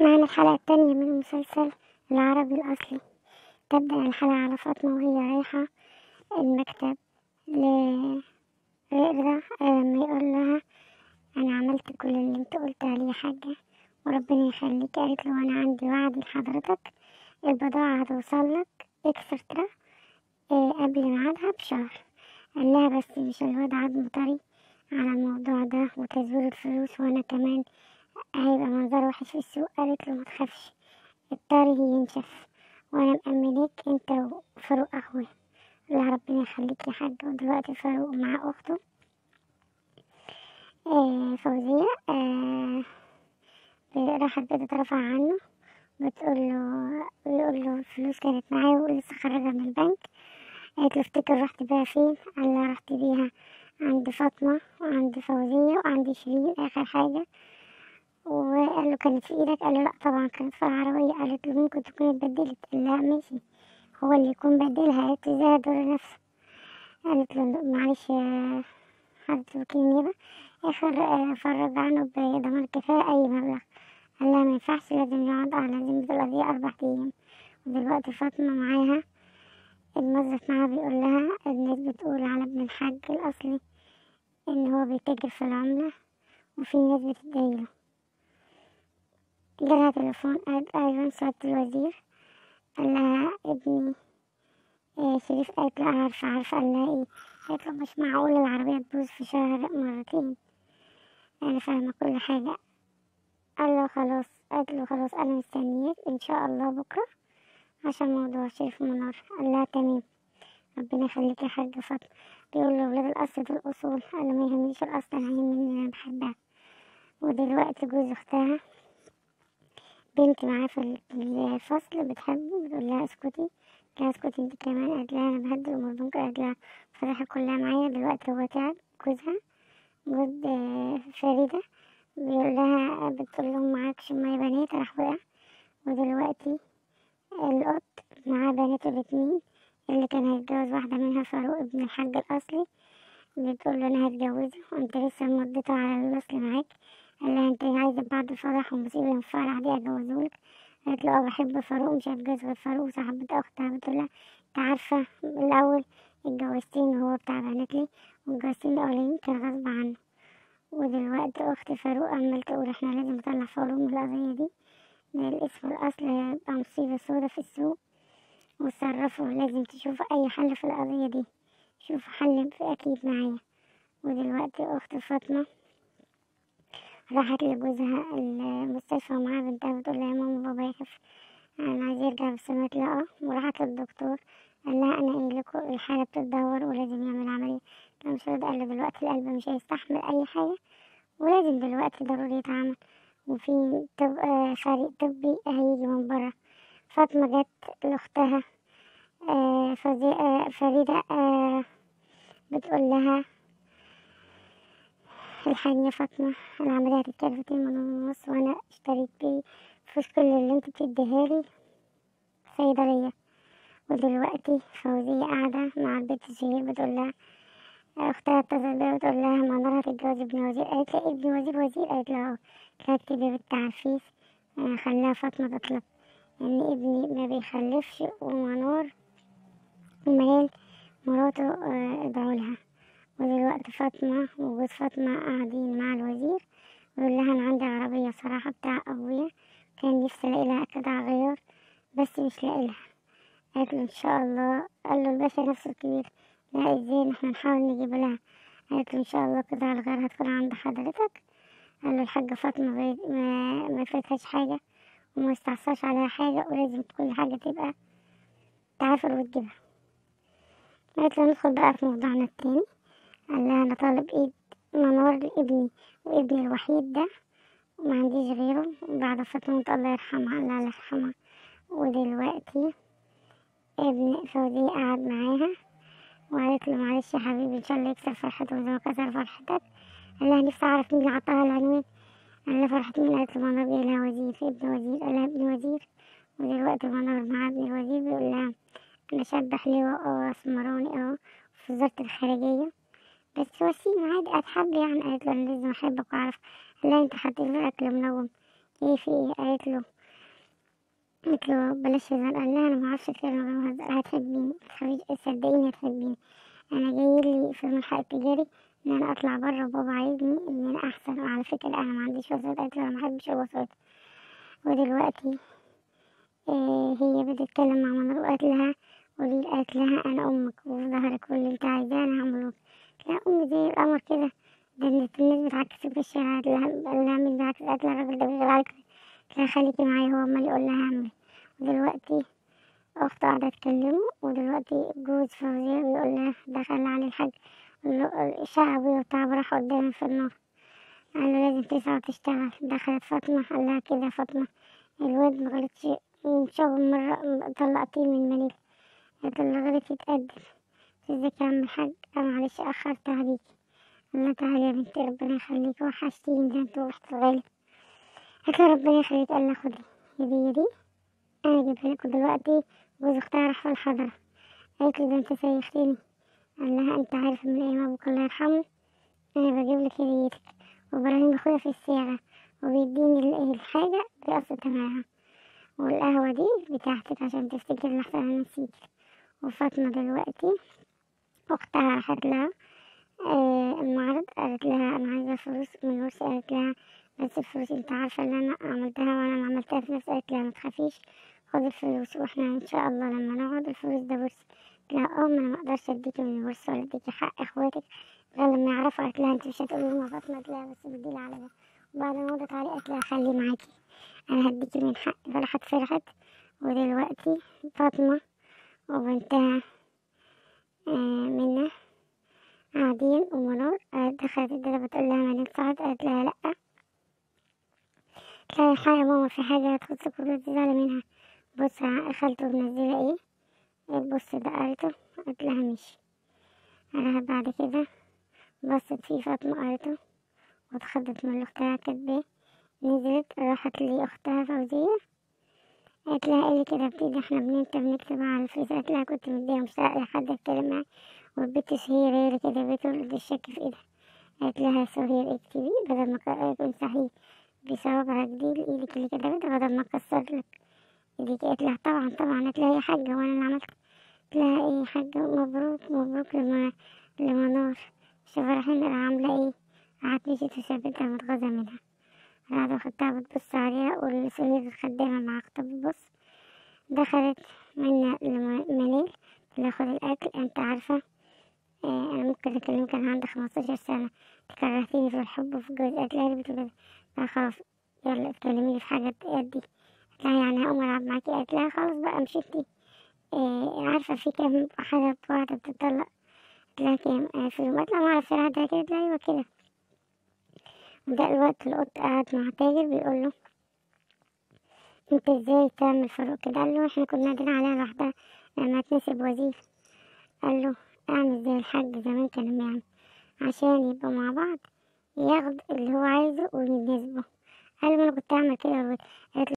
معنا الحلقة التانية من المسلسل العربي الأصلي تبدأ الحلقة على فاطمة وهي رايحة المكتب لرضا لما يقول لها أنا عملت كل اللي انت قلت عليه يا حاجة وربنا يخليك قالت له أنا عندي وعد لحضرتك البضاعة هتوصلك اكسترا آه، قبل ميعادها بشهر قال لها بس مش الواد عظم طري على الموضوع ده وتزوير الفلوس وأنا كمان هيبقى منظر وحش في السوق قالت له متخافش الطري ينشف وانا مأمنك انت وفاروق اخويا الله ربنا يخليك يا حاج ودلوقتي فاروق مع اخته آه فوزية آه راحت بتترفع عنه بتقول له بيقول له الفلوس كانت معايا ولسه خارجة من البنك قالت له افتكر رحت بيها فين قال لها رحت بيها عند فاطمة وعند فوزية وعند شيرين آخر حاجة وقال له كانت في ايدك قال له لا طبعا كانت في العربية قالت له ممكن تكون اتبدلت قال لها ماشي هو اللي يكون بدلها قالت له ازاي ادور نفسه قالت له معلش يا حضرة وكيل النيابة اخر فرج عنه بضمان كفاية اي مبلغ قال لها مينفعش لازم يقعد اه لازم القضية اربع ايام ودلوقتي فاطمة معاها الموظف معاها بيقول لها الناس بتقول على ابن الحاج الاصلي ان هو بيتاجر في العملة وفي ناس بتدعيله جالها تليفون قالت أيوة سعادة الوزير قال لها ابني إيه شريف قالت له عارفة عارفة قال لها ايه قالت له مش معقول العربية تبوظ في شهر مرتين أنا فاهمة كل حاجة قال له خلاص قالت له خلاص أنا مستنياك إن شاء الله بكرة عشان موضوع شريف منار قال لها تمام ربنا يخليك يا حاجة فاطمة بيقول له ولاد الأصل دول أصول قال له ما يهمنيش الأصل أنا يهمني إن أنا بحبها ودلوقتي جوز أختها بنت معاه في الفصل بتحبه بتقول لها اسكتي لا اسكتي انت كمان قالت لها انا بهدل امور بنك قالت لها فضحها كلها معايا دلوقتي هو تعب جوزها جوز فريدة بيقول لها بتقول لهم معاكش مية بنات راح وقع ودلوقتي القط معاه بناته الاتنين اللي كان هيتجوز واحدة منها فاروق ابن الحاج الأصلي بتقول له أنا هتجوزه وأنت لسه مدته على الوصل معاك قال لها انت عايزة بعد الفرح ومصيبة من الفرح دي اجوزهولك قالت له اه بحب فاروق مش هتجوز غير فاروق صاحبة اختها بتقول لها انت عارفة الاول اتجوزتين وهو بتاع بنات لي والجوازتين الاولين كان غصب عنه ودلوقتي اخت فاروق عمال تقول احنا لازم نطلع فاروق من القضية دي من الاسم والاصل هيبقى مصيبة سودا في السوق وتصرفوا لازم تشوفوا اي حل في القضية دي شوفوا حل في اكيد معايا ودلوقتي اخت فاطمة راحت لجوزها المستشفى ومعاها بنتها بتقول لها يا ماما بابا يخف انا عايز يرجع بس ما لا وراحت للدكتور قال لها انا قايل لكم الحالة بتتدهور ولازم يعمل عملية قام مش قال له دلوقتي القلب مش هيستحمل اي حاجة ولازم دلوقتي ضروري يتعمل وفي طب آه فريق طبي هيجي من برا فاطمة جت لأختها آه آه فريدة آه بتقول لها الحقيقة يا فاطمة العملية هتتكلف اتنين مليون ونص وانا اشتريت بيه فلوس كل اللي انت بتديهالي صيدلية ودلوقتي فوزية قاعدة مع البنت الشهير بتقول لها اختها اتصلت بيها بتقول لها منار هتتجوز ابن وزير قالت لها ابن وزير وزير قالت لها اه كانت بنت تعفيف خلاها فاطمة تطلب ان يعني ابني ما بيخلفش ومنار ومنال مراته ادعولها ودلوقتي فاطمة وجوز فاطمة قاعدين مع الوزير ويقول لها أنا عندي عربية صراحة بتاع أبويا كان نفسي ألاقي لها قطع غيار بس مش لاقي لها قالت له إن شاء الله قال له الباشا نفسه الكبير لا ازاي احنا نحاول نجيب لها قالت له إن شاء الله قطع الغيار هتكون عند حضرتك قال له الحاجة فاطمة ما ما فاتهاش حاجة وما يستعصاش عليها حاجة ولازم كل حاجة تبقى تعافر وتجيبها قالت له ندخل بقى في موضوعنا التاني قال لها انا طالب ايد منار لابني وابني الوحيد ده وما عنديش غيره بعد فاطمة الله يرحمها الله يرحمها ودلوقتي ابن فوزية قعد معاها وقالت له معلش يا حبيبي ان شاء الله يكسر فرحته وزي ما كسر فرحتك قال لها نفسي اعرف مين اللي عطاها العنوان قال لها فرحت مين قالت له منار جاي لها وزير ابن وزير قال لها ابن وزير ودلوقتي منار مع ابن الوزير بيقول لها انا شاب حلوة اه اسمراني اه في وزارة الخارجية بس وسيم عادي اتحب يعني قالت له انا لازم احبك واعرف لا انت حطيت لي اكل منوم ايه في ايه قالت له قلت له بلاش هزار قال لها انا معرفش اتكلم غير بهزر هتحبيني متخافيش صدقيني هتحبيني انا جايلي في الملحق التجاري ان انا اطلع بره وبابا عايزني ان انا احسن وعلى فكرة انا ما عنديش وسايط قالت له انا محبش الوسايط ودلوقتي آه هي بتتكلم مع منور وقالت لها قولي قالت لها انا امك وفي ظهرك واللي انت عايزاه انا هعمله لا امي زي القمر كده ده الناس بتعكس في الشارع قالت لها قال لها مين بيعكس قالت لها الراجل ده بيشغل عليك قالت لها خليكي معايا هو عمال يقول لها اعمل ودلوقتي اخته قاعدة تكلمه ودلوقتي جوز فوزية بيقول لها دخل علي الحاج شعبي وتعب راح قدامي في النار قال له لازم تسعى وتشتغل دخلت فاطمة قال لها كده فاطمة الواد مغلطش من شغل مرة طلقتيه من منيل قالت له غلط يتقدم ازيك يا عم الحاج انا معلش اخرت عليكي قال لها تعالي يا بنتي ربنا يخليكي وحشتيني ده انت ورحت غالي قالت له ربنا يخليك قال لها خدي الهدية دي انا جايبها لك دلوقتي جوز اختها راح في الحضرة قالت له ده انت سيختني قال لها انت عارف من ايام ابوك الله يرحمه انا بجيب لك هديتك وابراهيم اخويا في السيارة وبيديني الحاجة بقصة تمامها والقهوة دي بتاعتك عشان تفتكر لحسن انا نسيتك وفاطمة دلوقتي اختها راحت لها آه المعرض قالت لها انا عايزة فلوس من ورثي قالت لها بس الفلوس انت عارفة اللي انا عملتها وانا ما عملتها في نفسي قالت لها متخافيش خد الفلوس واحنا ان شاء الله لما نقعد الفلوس ده ورثي لا اه ما انا مقدرش اديكي من الورث ولا اديكي حق اخواتك غير لما يعرفوا قالت لها انت مش هتقولي لما فاطمة قالت لها بس بديلي على ده وبعد ما مضت عليه قالت لها خلي معاكي انا هديكي من حقي فراحت فرحت ودلوقتي فاطمة وبنتها آه منى قاعدين ومنار دخلت الدرة بتقول لها منى صعد قالت لها لأ قالت لها حاجة ماما في حاجة تخصك ولا تزعلي منها بص خالته منزلة ايه بص ده قالته قالت لها ماشي قالها بعد كده بصت فيه فاطمة قالته واتخضت من اللي اختها كاتباه نزلت راحت لي اختها فوزية قالت لها ايه اللي كده بتيجي احنا بننت بنكتب على الفيس قالت لها كنت مديها مش لاقي حد اتكلم معاه والبت سهير هي اللي كتبته له الشك في ايدها قالت لها سهير اكتبي بدل ما يكون صحيح بصوابعك دي ايدك اللي كتبتها بدل ما اكسر لك ايدك قالت لها طبعا طبعا قالت لها يا حاجة وانا اللي عملت قالت لها ايه يا حاجة مبروك مبروك لما لمنار شوف رايحين عاملة ايه قعدت مشيت وسابتها متغاظة منها قاعدة أختها بتبص عليها والسهير الخدامة مع أختها بتبص دخلت من منيل تاخد الأكل أنت عارفة آه أنا ممكن أكلمك أنا عندي خمستاشر سنة كرهتيني في الحب وفي الجواز قالت لها بتقول كده لا خلاص يلا اتكلميني في حاجة قدي قالت لها يعني هقوم ألعب معاكي قالت لها خلاص بقى مشيتي آه عارفة في كام حاجة واحدة بتطلق قالت لها كام آه في يوم قالت لها معرفش في واحدة كده قالت لها أيوة كده ده الوقت القط قاعد مع تاجر بيقول له انت ازاي تعمل فاروق كده قال له احنا كنا قاعدين عليها لوحدها لما تنسب وظيفة قال له اعمل زي الحاج زمان كانوا بيعمل عشان يبقوا مع بعض ياخد اللي هو عايزه ويناسبه قال له انا كنت اعمل كده قالت